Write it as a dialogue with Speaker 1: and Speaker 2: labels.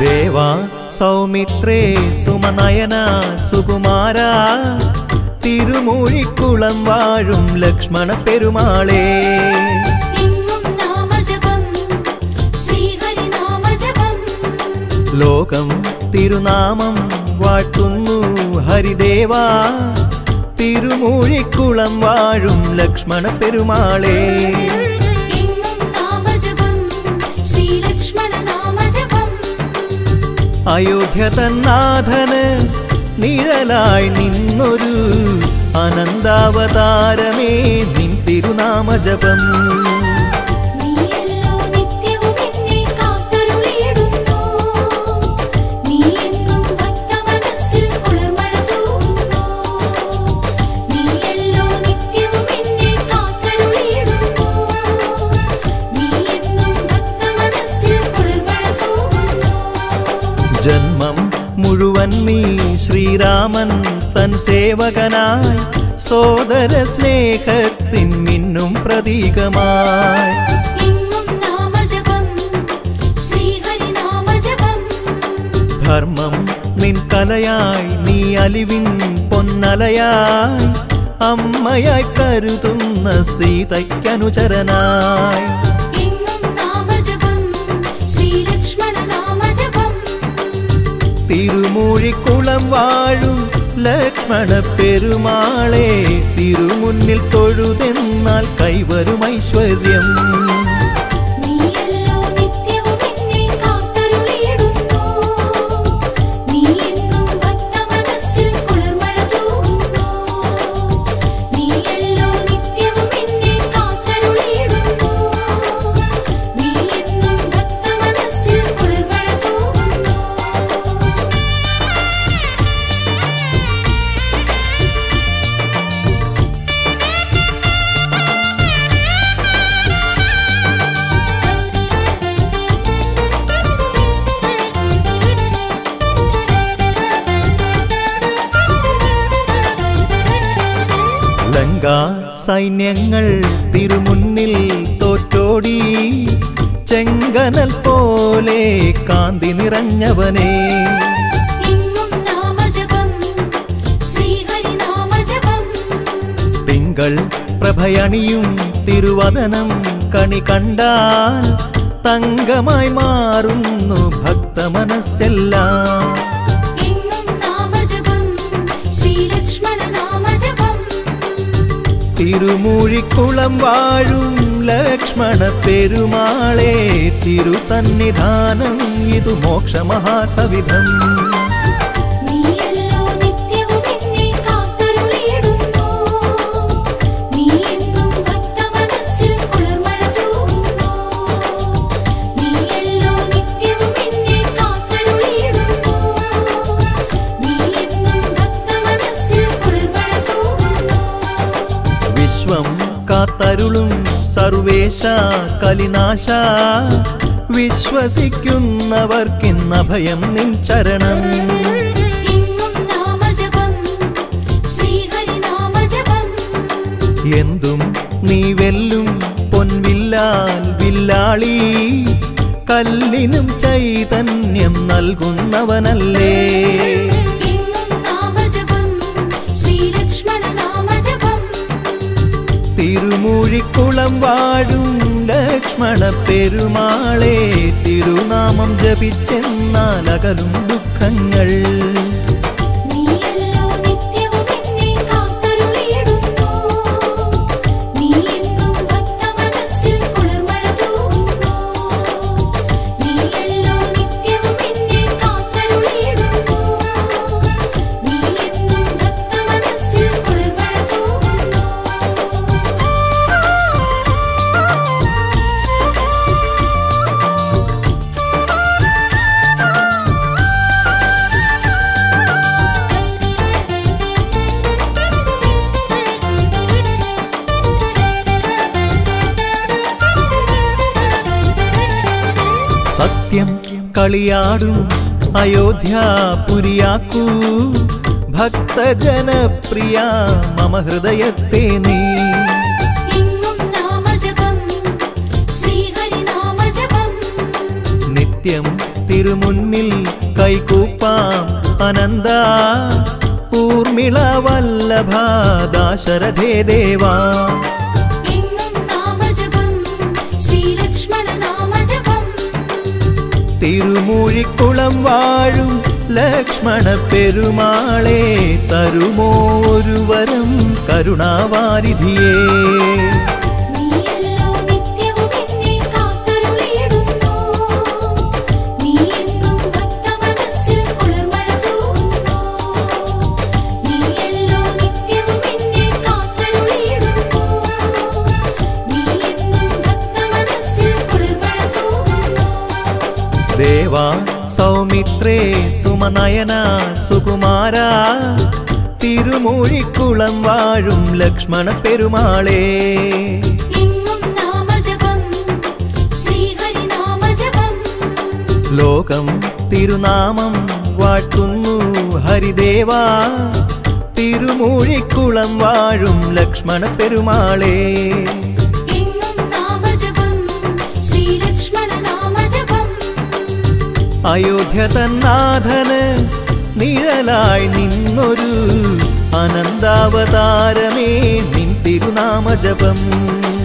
Speaker 1: ദേവ സൗമിത്രേ സുമനയന സുകുമാര തിരുമൂഴിക്കുളം വാഴും ലക്ഷ്മണ പെരുമാളേ
Speaker 2: എങ്ങും നാമജപം ശ്രീഹരി നാമജപം
Speaker 1: ലോകം തിരുനാമം വാഴ്ത്തുന്നു ഹരിദേവ തിരുമൂഴിക്കുളം വാഴും ലക്ഷ്മണ പെരുമാളേ
Speaker 2: എങ്ങും നാമജപം ശ്രീലക്ഷ്മണ നാമജപം
Speaker 1: അയോധ്യ തന്നാഥന് നിഴലായി നിന്നൊരു അനന്താവതാരമേ നിൻ തിരുനാമജപം
Speaker 2: നീയല്ലോ നിത്യവും എന്നെ കാത്തരുളിയിടുന്നു നീ എന്നും ഭക്തമനസ്സിൽ കുളിർമഴ തൂകുന്നു നീയല്ലോ നിത്യവും എന്നെ കാത്തരുളിയിടുന്നു നീ എന്നും ഭക്തമനസ്സിൽ കുളിർമഴ തൂകുന്നു
Speaker 1: ജന്മം മുഴുവൻ നീ ശ്രീരാമൻ തൻ സേവകനായി സോദര സ്നേഹത്തിൻ മിന്നും പ്രതീകമായി
Speaker 2: എങ്ങും നാമജപം ശ്രീഹരി നാമജപം
Speaker 1: ധർമ്മം നിൻ കലയായി നീ അലിവിൻ പൊന്നലയായി അമ്മയായി കരുതുന്ന സീതയ്ക്കനുചരനായി
Speaker 2: എങ്ങും നാമജപം ശ്രീലക്ഷ്മണ നാമജപം
Speaker 1: തിരുമൂഴിക്കുളം വാഴും ലക്ഷ്മണ പെരുമാളെ തിരുമുന്നിൽ തൊഴുതെന്നാൽ കൈവരും ഐശ്വര്യം
Speaker 2: നീയല്ലോ നിത്യവും എന്നെ കാത്തരുളിയിടുന്നു നീ എന്നും ഭക്തമനസ്സിൽ കുളിർമഴ തൂകുന്നു നീയല്ലോ നിത്യവും എന്നെ കാത്തരുളിയിടുന്നു നീ എന്നും ഭക്തമനസ്സിൽ കുളിർമഴ തൂകുന്നു
Speaker 1: ലങ്കാ സൈന്യങ്ങൾ തിരുമുന്നിൽ തോറ്റോടി ചെങ്കനൽ പോലെ കാന്തി നിറഞ്ഞവനെ
Speaker 2: എങ്ങും നാമജപം ശ്രീഹരി നാമജപം
Speaker 1: തിങ്കൾ പ്രഭയണിയും തിരുവദനം കണി കണ്ടാൽ തങ്കമായി മാറുന്നു ഭക്തമനസ്സെല്ലാം
Speaker 2: എങ്ങും നാമജപം ശ്രീലക്ഷ്മണ നാമജപം
Speaker 1: തിരുമൂഴിക്കുളം വാഴും ലക്ഷ്മണ പെരുമാളെ തിരുസന്നിധാനം ഇതു മോക്ഷമഹാസവിധം
Speaker 2: നീയല്ലോ നിത്യവും എന്നെ കാത്തരുളിയിടുന്നു നീ എന്നും ഭക്തമനസ്സിൽ കുളിർമഴ തൂകുന്നു നീയല്ലോ നിത്യവും എന്നെ കാത്തരുളിയിടുന്നു നീ എന്നും ഭക്തമനസ്സിൽ കുളിർമഴ തൂകുന്നു
Speaker 1: വിശ്വം കാത്തരുളും സർവേശ കലിനാശ വിശ്വസിക്കുന്നവർക്കിന്ന ഭയം നിൻ ചരണം
Speaker 2: എങ്ങും നാമജപം ശ്രീഹരി നാമജപം
Speaker 1: എന്തും നീ വെല്ലും പൊൻവില്ലാൽ വില്ലാളി കല്ലിനും ചൈതന്യം നൽകുന്നവനല്ലേ
Speaker 2: എങ്ങും നാമജപം ശ്രീലക്ഷ്മണ നാമജപം
Speaker 1: തിരുമൂഴിക്കുളം വാഴും ലക്ഷ്മണ പെരുമാളെ തിരുനാമം ജപിച്ചെന്നാൽ അകലും ദുഃഖങ്ങൾ
Speaker 2: നീയല്ലോ നിത്യവും എന്നെ കാത്തരുളിയിടുന്നു നീ എന്നും ഭക്തമനസ്സിൽ കുളിർമഴ തൂകുന്നു നീയല്ലോ നിത്യവും എന്നെ കാത്തരുളിയിടുന്നു നീ എന്നും ഭക്തമനസ്സിൽ കുളിർമഴ തൂകുന്നു
Speaker 1: സത്യം കളിയാടും അയോധ്യാപുരിയാക്കൂ ഭക്തജനപ്രിയ മമ ഹൃദയത്തെ നീ
Speaker 2: എങ്ങും നാമജപം ശ്രീഹരി നാമജപം
Speaker 1: നിത്യം തിരുമുന്നിൽ കൈകൂപ്പാം അനന്ത ഊർമിള വല്ലഭ ദാശരഥേ ദേവാ
Speaker 2: എന്നും നാമജപം ശ്രീലക്ഷ്മണ നാമജപം
Speaker 1: തിരുമൂഴിക്കുളം വാഴും ലക്ഷ്മണ പെരുമാളെ തരുമോ ഒരു വരം കരുണാവാരിധിയേ
Speaker 2: നീയല്ലോ നിത്യവും എന്നെ കാത്തരുളിയിടുന്നു നീ എന്നും ഭക്തമനസ്സിൽ കുളിർമഴ തൂകുന്നു നീയല്ലോ നിത്യവും എന്നെ കാത്തരുളിയിടുന്നു നീ എന്നും ഭക്തമനസ്സിൽ കുളിർമഴ തൂകുന്നു
Speaker 1: ദേവാ സൗമിത്രേ സുമനയന സുകുമാര തിരുമൂഴിക്കുളം വാഴും ലക്ഷ്മണ പെരുമാളേ
Speaker 2: എങ്ങും നാമജപം ശ്രീഹരി നാമജപം
Speaker 1: ലോകം തിരുനാമം വാഴ്ത്തുന്നു ഹരിദേവാ തിരുമൂഴിക്കുളം വാഴും ലക്ഷ്മണ പെരുമാളേ
Speaker 2: എങ്ങും നാമജപം ശ്രീലക്ഷ്മണ നാമജപം
Speaker 1: അയോധ്യ തന്നാഥന് നിഴലായി നിന്നൊരു അനന്താവതാരമേ നിൻ തിരുനാമജപം